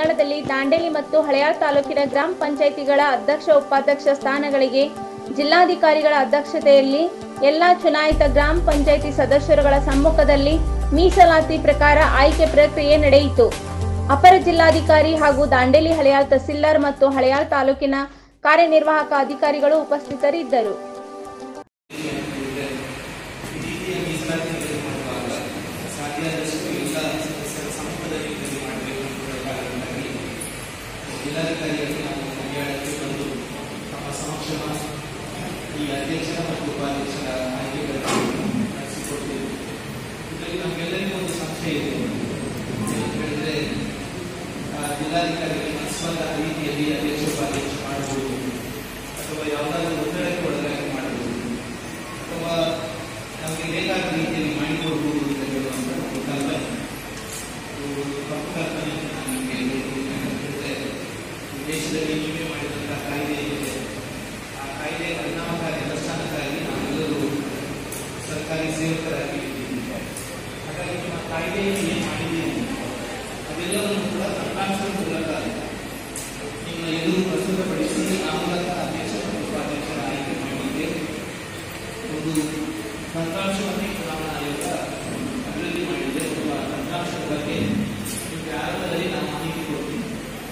ಹಳಿಯಾಳದಲ್ಲಿ ದಾಂಡೇಲಿ ಮತ್ತು ಹಳೆಯಾಳ ತಾಲೂಕಿನ ಗ್ರಾಮ ಪಂಚಾಯಿತಿಗಳ ಅಧ್ಯಕ್ಷ ಉಪಾಧ್ಯಕ್ಷ ಸ್ಥಾನಗಳಿಗೆ ಜಿಲ್ಲಾಧಿಕಾರಿಗಳ ಅಧ್ಯಕ್ಷತೆಯಲ್ಲಿ ಎಲ್ಲಾ ಚುನಾಯಿತ ಗ್ರಾಮ ಪಂಚಾಯಿತಿ ಸದಸ್ಯರುಗಳ ಸಮ್ಮುಖದಲ್ಲಿ ಮೀಸಲಾತಿ ಪ್ರಕಾರ ಆಯ್ಕೆ ಪ್ರಕ್ರಿಯೆ ನಡೆಯಿತು ಅಪರ ಜಿಲ್ಲಾಧಿಕಾರಿ ಹಾಗೂ ದಾಂಡೇಲಿ ಹಳೆಯಾಳ್ ತಹಸೀಲ್ದಾರ್ ಮತ್ತು ಹಳೆಯಾಳ್ ತಾಲೂಕಿನ ಕಾರ್ಯನಿರ್ವಾಹಕ ಅಧಿಕಾರಿಗಳು ಉಪಸ್ಥಿತರಿದ್ದರು ಈ ರೀತಿಯ ಮೀಸಲಾತಿ ನಿಗದಿ ಮಾಡುವಾಗ ಸಾಧ್ಯ ಆದಷ್ಟು ಎಲ್ಲ ಸದಸ್ಯರ ಸಮ್ಮುಖದಲ್ಲಿ ನಿಗದಿ ಮಾಡಬೇಕು ಅನ್ನುವ ಕಾರಣಕ್ಕಾಗಿ ಜಿಲ್ಲಾಧಿಕಾರಿಗಳಿಗೆ ನಾವು ಹರಿಯಾಣಕ್ಕೆ ಬಂದು ತಮ್ಮ ಸಮಕ್ಷಮ ಈ ಅಧ್ಯಕ್ಷರ ಮತ್ತು ಉಪಾಧ್ಯಕ್ಷರ ಆಯ್ಕೆಗಳನ್ನು ನಡೆಸಿಕೊಡ್ತೇವೆ ಇದರಲ್ಲಿ ನಮಗೆಲ್ಲರಿಗೂ ಒಂದು ಸಂಶಯ ಇದೆ ಏನಂತ ಹೇಳಿದ್ರೆ ಆ, ಜಿಲ್ಲಾಧಿಕಾರಿಗಳಿಗೆ ಮನಸ್ಸಂತ ರೀತಿಯಲ್ಲಿ ಅಧ್ಯಕ್ಷ ಉಪಾಧ್ಯಕ್ಷ ಮಾಡಬಹುದು ಅಥವಾ ಯಾವುದಾದ್ರೂ ಒತ್ತಡಕ್ಕೆ ಒಳಗಾಗಿ ಮಾಡಬಹುದು ಅಥವಾ ನಮಗೆ ಬೇಕಾದ ರೀತಿಯಲ್ಲಿ ಮಾಡಿಕೊಡ್ಬೋದು ಅಂತ ಹೇಳುವಂಥ ಒಂದು ಕಲ್ಪನೆ ಇದು ತಪ್ಪು ಕಲ್ಪನೆ ಅಂತ ನಾನು ನಿಮಗೆ ಹೇಳ್ತೀನಿ. ಯಾಕಂತ ಹೇಳಿದ್ರೆ ಈ ದೇಶದಲ್ಲಿ ನೀವೇ ಮಾಡಿದಂತಹ ಕಾಯ್ದೆ ಏನಿದೆ ಆ ಕಾಯ್ದೆ ಪರಿಣಾಮಕಾರಿ ಅನುಷ್ಠಾನಕ್ಕಾಗಿ ನಾವೆಲ್ಲರೂ ಸರ್ಕಾರಿ ಸೇವಕರಾಗಿ ಇದ್ದೀವಿ ಹಾಗಾಗಿ ನಿಮ್ಮ ಕಾಯ್ದೆಯಲ್ಲಿ ಏನು ಮಾಡಿದ್ದೀರಿ ಅದೆಲ್ಲವನ್ನು ಕೂಡ ತಂತ್ರಾಂಶದ ಮೂಲಕ ನಿಮ್ಮ ಎದುರು ಪ್ರಸ್ತುತಪಡಿಸಿ ಆ ಮೂಲಕ ಅಧ್ಯಕ್ಷ ಮತ್ತು ಉಪಾಧ್ಯಕ್ಷರ ಆಯ್ಕೆ ಮಾಡಿದ್ದೆ ಒಂದು ತಂತ್ರಾಂಶವನ್ನೇ ಚುನಾವಣಾ ಆಯೋಗ ಅಭಿವೃದ್ಧಿ ಮಾಡಿದೆ ಒಂದು ಆ ತಂತ್ರಾಂಶದ ಬಗ್ಗೆ ನಿಮಗೆ ಆರಂಭದಲ್ಲಿ ನಾನು ಮಾಹಿತಿ ಕೊಡ್ತೀನಿ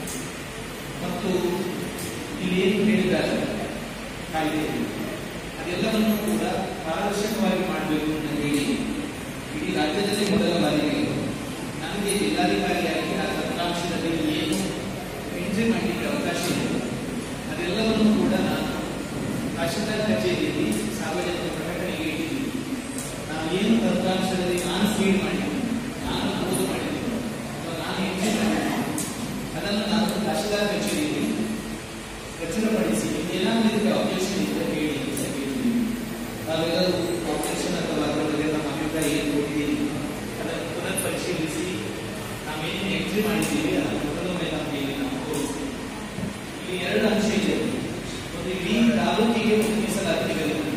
ಮತ್ತು ಇಲ್ಲಿ ಏನು ಹೇಳಿದ್ದಾರೆ ಕಾಯ್ದೆಯಲ್ಲಿ ಅದೆಲ್ಲವನ್ನು ಕೂಡ ಪಾರದರ್ಶಕವಾಗಿ ಮಾಡಬೇಕು ಅಂತ ಹೇಳಿ ಇಡೀ ರಾಜ್ಯದಲ್ಲಿ ಮೊದಲ ಬಾರಿಗೆ ನನಗೆ ಜಿಲ್ಲಾಧಿಕಾರಿಯಾಗಿ ಆ ತಂತ್ರಾಂಶದಲ್ಲಿ ಏನು ಎಂಟ್ರಿ ಮಾಡಲಿಕ್ಕೆ ಅವಕಾಶ ಇದೆ ಅದೆಲ್ಲವನ್ನು ಕೂಡ ನಾನು ತಹಶೀಲ್ದಾರ್ ಕಚೇರಿಯಲ್ಲಿ ಸಾರ್ವಜನಿಕ ಪ್ರಕಟಣೆಗೆ ಇಟ್ಟಿದ್ದೀನಿ ನಾವು ಏನು ತಂತ್ರಾಂಶದಲ್ಲಿ ನಾನು ಫೀಡ್ ಮಾಡಿದ್ದೀನಿ ನಾನು ನಮೂದು ಮಾಡಿದ್ದೀನಿ ಅಥವಾ ನಾನು ಎಂಟ್ರಿ ಮಾಡಿದ್ದೀನಿ ಅದನ್ನು ನಾನು ತಹಶೀಲ್ದಾರ್ ಕಚೇರಿಯಲ್ಲಿ ಪ್ರಚುರಪಡಿಸಿ ಏನಾದರೂ ಇದಕ್ಕೆ ಅಬ್ಜೆಕ್ಷನ್ ಇದ್ದರೆ ಹೇಳಿ ಅಂತ ಕೇಳಿದ್ದೀನಿ ತಾವೆಲ್ಲರೂ ಅಬ್ಜೆಕ್ಷನ್ ಅಥವಾ ಅದರ ಬಗ್ಗೆ ನಮ್ಮ ಅಭಿಪ್ರಾಯ ಏನು ಕೊಟ್ಟಿದ್ದೀರಿ ಅದನ್ನು ಪುನರ್ ಪರಿಶೀಲಿಸಿ ನಾವೇನು ಎಂಟ್ರಿ ಮಾಡಿದ್ದೀವಿ ಅದನ್ನು ಮೊದಲೊಮ್ಮೆ ನಮಗೆ ಇಲ್ಲಿ ನಾವು ತೋರಿಸ್ತೀವಿ ಇಲ್ಲಿ ಎರಡು ಅಂಶ ಇದೆ ಒಂದು ಇಡೀ ತಾಲೂಕಿಗೆ ಒಂದು ಮೀಸಲಾತಿ ನಿಗದಿ ಮಾಡಿ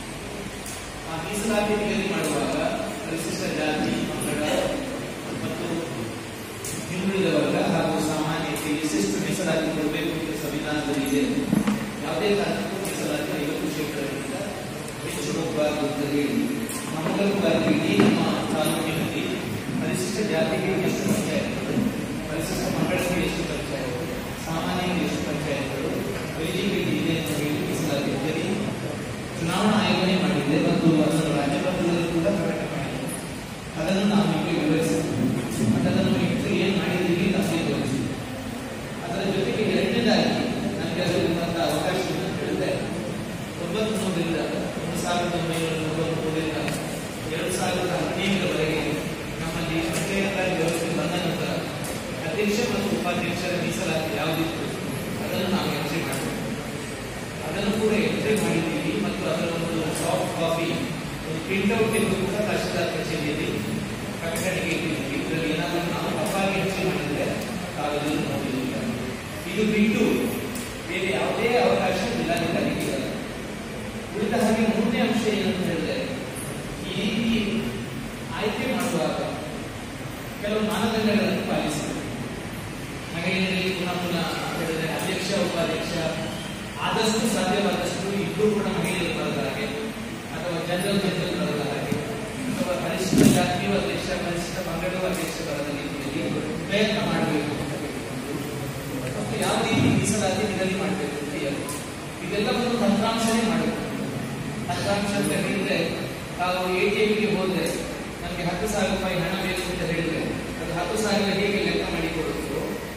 ಆ ಮೀಸಲಾತಿ ನಿಗದಿ ಮಾಡುವಾಗ ಪರಿಶಿಷ್ಟ ಜಾತಿ ಪಂಗಡ ಮತ್ತು ಹಿಂದುಳಿದ ವರ್ಗ ಹಾಗೂ ಸಾಮಾನ್ಯಕ್ಕೆ ಎಷ್ಟೆಷ್ಟು ಮೀಸಲಾತಿ ಕೊಡಬೇಕು ಅಂತ ಸಂವಿಧಾನದಲ್ಲಿ ಇದೆ ಯಾವುದೇ ಕಾರಣಕ್ಕೂ ಮೀಸಲಾತಿ ಐವತ್ತು ಶೇಕಡಕ್ಕಿಂತ ಹೆಚ್ಚು ಹೋಗಬಾರದು ಅಂತ ಹೇಳಿ ನಮ್ಮೆಲ್ಲರೂ ಬಾರಿ ಇಡೀ ನಮ್ಮ ತಾಲೂಕಿನಲ್ಲಿ ಪರಿಶಿಷ್ಟ ಜಾತಿಗೆ ಎಷ್ಟು ಪಂಚಾಯತ್ಗಳು ಪರಿಶಿಷ್ಟ ಮಂಡಳಿಗೆ ಎಷ್ಟು ಪಂಚಾಯತ್ಗಳು ಸಾಮಾನ್ಯರಿಗೆ ಎಷ್ಟು ಪಂಚಾಯತ್ಗಳು ಎಲಿಜಿಬಿಲಿಟಿ ಇದೆ ಅಂತ ಹೇಳಿ ಮೀಸಲಾತಿ ನಿಗದಿ ಚುನಾವಣಾ ಆಯೋಗನೇ ಮಾಡಿದೆ ಮತ್ತು ಅದನ್ನು ರಾಜ್ಯಪಾಲರಲ್ಲಿ ಕೂಡ ಪ್ರಕಟ ಮಾಡಿದೆ ಅದನ್ನು ನಾವು ನಿಮಗೆ ವಿವರಿಸಿದ್ದೇವೆ ಅದನ್ನು ಇಟ್ಟು ಏನು ಮಾಡಿದ್ದೀವಿ ನಮಗೆ ತೋರಿಸಿ ಅದರ ಜೊತೆಗೆ ಎರಡನೇದಾಗಿ ನನಗೆ ಅದರಿಂದ ಅವಕಾಶ ಇದೆ ಅಂತ ಹೇಳಿದ್ರೆ ತೊಂಬತ್ಮೂರರಿಂದ ಒಂದು ಸಾವಿರದ ಒಂಬೈನೂರ ತೊಂಬತ್ಮೂರರಿಂದ ಎರಡು ಸಾವಿರದ ಹದಿನೈದರವರೆಗೆ ನಮ್ಮಲ್ಲಿ ಪಂಚಾಯತ್ ವ್ಯವಸ್ಥೆ ಬಂದ ನಂತರ ಅಧ್ಯಕ್ಷ ಮತ್ತು ಉಪಾಧ್ಯಕ್ಷರ ಮೀಸಲಾತಿ ಯಾವುದಿತ್ತು ಅದನ್ನು ನಾವು ಎಂಟ್ರಿ ಮಾಡಬೇಕು ಅದನ್ನು ಕೂಡ ಎಂಟ್ರಿ ಮಾಡಿದ್ದೀವಿ ಮತ್ತು ಅದರ ಒಂದು ಸಾಫ್ಟ್ ಕಾಪಿ ಒಂದು ಪ್ರಿಂಟ್ಔಟ್ ಎಂದು ಕೂಡ ತಹಶೀಲ್ದಾರ್ ಕಚೇರಿಯಲ್ಲಿ ಪ್ರಕಟಣೆಗೆ ಇಟ್ಟಿದ್ದೀವಿ ಇದರಲ್ಲಿ ಏನಾದರೂ ನಾವು ತಪ್ಪಾಗಿ ಎಂಟ್ರಿ ಮಾಡಿದರೆ ತಾವೆಲ್ಲರೂ ನೋಡಿದ್ದೀವಿ ಇದು ಬಿಟ್ಟು ಬೇರೆ ಯಾವುದೇ ಅವಕಾಶ ಜಿಲ್ಲಾಧಿಕಾರಿಗೆ ಇರಲ್ಲ ಉಳಿದ ಹಾಗೆ ಮೂರನೇ ಅಂಶ ಏನಂತ ಹೇಳಿದ್ರೆ ಈ ರೀತಿ ಆಯ್ಕೆ ಮಾಡುವಾಗ ಕೆಲವು ಮಾನದಂಡಗಳನ್ನು ಪಾಲಿಸಬೇಕು ಮಹಿಳೆಯರಿಗೆ ಪುನಃ ಪುನಃ ಹೇಳಿದ್ರೆ ಅಧ್ಯಕ್ಷ ಉಪಾಧ್ಯಕ್ಷ ಆದಷ್ಟು ಸಾಧ್ಯವಾದಷ್ಟು ಇಬ್ಬರು ಕೂಡ ಮಹಿಳೆಯರು ಬರದ ಹಾಗೆ ಅಥವಾ ಜನರಲ್ ಜನರಲ್ ಬರದ ಹಾಗೆ ಅಥವಾ ಪರಿಶಿಷ್ಟ ಜಾತಿಯು ಅಧ್ಯಕ್ಷ ಪರಿಶಿಷ್ಟ ಪಂಗಡವು ಅಧ್ಯಕ್ಷ ಬರದ ರೀತಿಯಲ್ಲಿ ಪ್ರಯತ್ನ ಮಾಡಬೇಕು ಅಂತ ಕೇಳಿಕೊಂಡು ಮತ್ತು ಯಾವ ರೀತಿ ಮೀಸಲಾತಿ ನಿಗದಿ ಮಾಡಬೇಕು ಅಂತ ಹೇಳಿ ಇದೆಲ್ಲವನ್ನು ತಂತ್ರಾಂಶನೇ ಮಾಡಬೇಕು ತಂತ್ರಾಂಶ ಅಂತ ಹೇಳಿದ್ರೆ ನಾವು ಎ ಟಿ ಎಮ್ಗೆ ಹೋದ್ರೆ ನಮಗೆ ಹತ್ತು ಸಾವಿರ ರೂಪಾಯಿ ಹಣ ಬೇಕು ಅಂತ ಹೇಳಿದ್ರೆ ಅದು ಹತ್ತು ಸಾವಿರ ಹೇಗೆ ಲೆಕ್ಕ ಮಾಡಿ ಕೊಡುತ್ತೋ